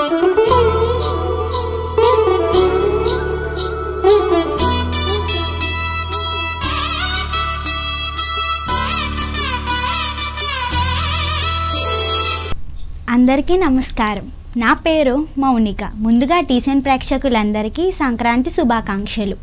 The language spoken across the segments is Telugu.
అందరికీ నమస్కారం నా పేరు మౌనిక ముందుగా టీసెన్ ప్రేక్షకులందరికీ సంక్రాంతి శుభాకాంక్షలు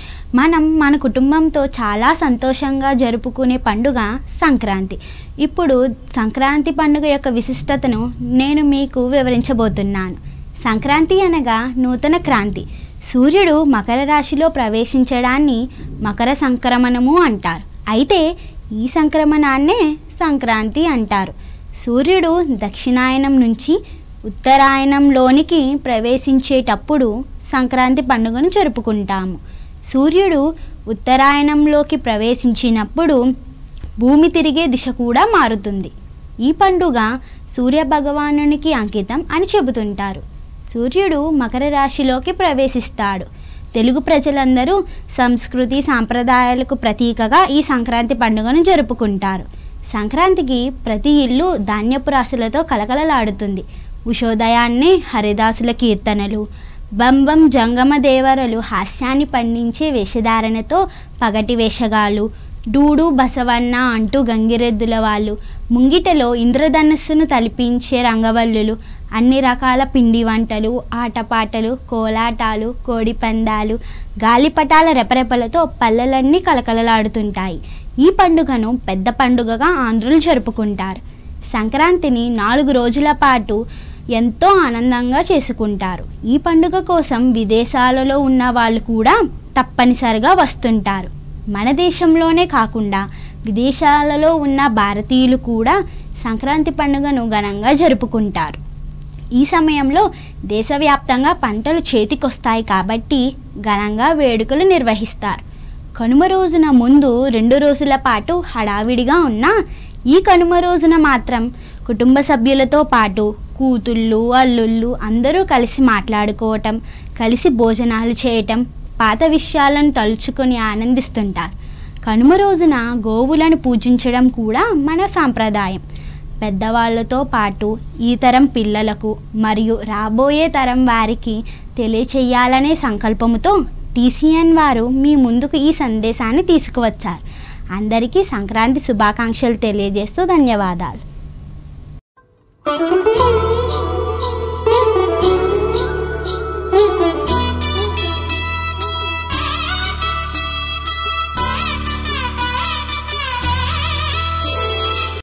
మనం మన కుటుంబంతో చాలా సంతోషంగా జరుపుకునే పండుగ సంక్రాంతి ఇప్పుడు సంక్రాంతి పండుగ యొక్క విశిష్టతను నేను మీకు వివరించబోతున్నాను సంక్రాంతి అనగా నూతన క్రాంతి సూర్యుడు మకర రాశిలో ప్రవేశించడాన్ని మకర సంక్రమణము అంటారు అయితే ఈ సంక్రమణాన్నే సంక్రాంతి అంటారు సూర్యుడు దక్షిణాయనం నుంచి ఉత్తరాయణంలోనికి ప్రవేశించేటప్పుడు సంక్రాంతి పండుగను జరుపుకుంటాము సూర్యుడు ఉత్తరాయణంలోకి ప్రవేశించినప్పుడు భూమి తిరిగే దిశ కూడా మారుతుంది ఈ పండుగ సూర్య భగవానునికి అంకితం అని చెబుతుంటారు సూర్యుడు మకర రాశిలోకి ప్రవేశిస్తాడు తెలుగు ప్రజలందరూ సంస్కృతి సాంప్రదాయాలకు ప్రతీకగా ఈ సంక్రాంతి పండుగను జరుపుకుంటారు సంక్రాంతికి ప్రతి ఇల్లు ధాన్యపు రాశులతో కలకలలాడుతుంది ఉషోదయాన్నే హరిదాసుల కీర్తనలు బంబం జంగమ దేవరలు హాస్యాన్ని పండించే వేషధారణతో పగటి వేషగాలు డూడు బసవన్న అంటూ గంగిరెద్దుల వాళ్ళు ముంగిటలో ఇంద్రధనస్సును తలిపించే రంగవల్లులు అన్ని రకాల పిండి వంటలు ఆటపాటలు కోలాటాలు కోడిపందాలు గాలిపటాల రెపరెపలతో పల్లెలన్నీ కలకలలాడుతుంటాయి ఈ పండుగను పెద్ద పండుగగా ఆంధ్రులు జరుపుకుంటారు సంక్రాంతిని నాలుగు రోజుల పాటు ఎంతో ఆనందంగా చేసుకుంటారు ఈ పండుగ కోసం విదేశాలలో ఉన్న వాళ్ళు కూడా తప్పనిసరిగా వస్తుంటారు మన దేశంలోనే కాకుండా విదేశాలలో ఉన్న భారతీయులు కూడా సంక్రాంతి పండుగను ఘనంగా జరుపుకుంటారు ఈ సమయంలో దేశవ్యాప్తంగా పంటలు చేతికొస్తాయి కాబట్టి ఘనంగా వేడుకలు నిర్వహిస్తారు కనుమ రోజున ముందు రెండు రోజుల పాటు హడావిడిగా ఉన్న ఈ కనుమ రోజున మాత్రం కుటుంబ సభ్యులతో పాటు కూతుళ్ళు అల్లుళ్ళు అందరూ కలిసి మాట్లాడుకోవటం కలిసి భోజనాలు చేయటం పాత విషయాలను తలుచుకొని ఆనందిస్తుంటారు కనుమ రోజున గోవులను పూజించడం కూడా మన సాంప్రదాయం పెద్దవాళ్ళతో పాటు ఈ తరం పిల్లలకు మరియు రాబోయే తరం వారికి తెలియచేయాలనే సంకల్పముతో టీసీఎన్ వారు మీ ముందుకు ఈ సందేశాన్ని తీసుకువచ్చారు అందరికీ సంక్రాంతి శుభాకాంక్షలు తెలియజేస్తూ ధన్యవాదాలు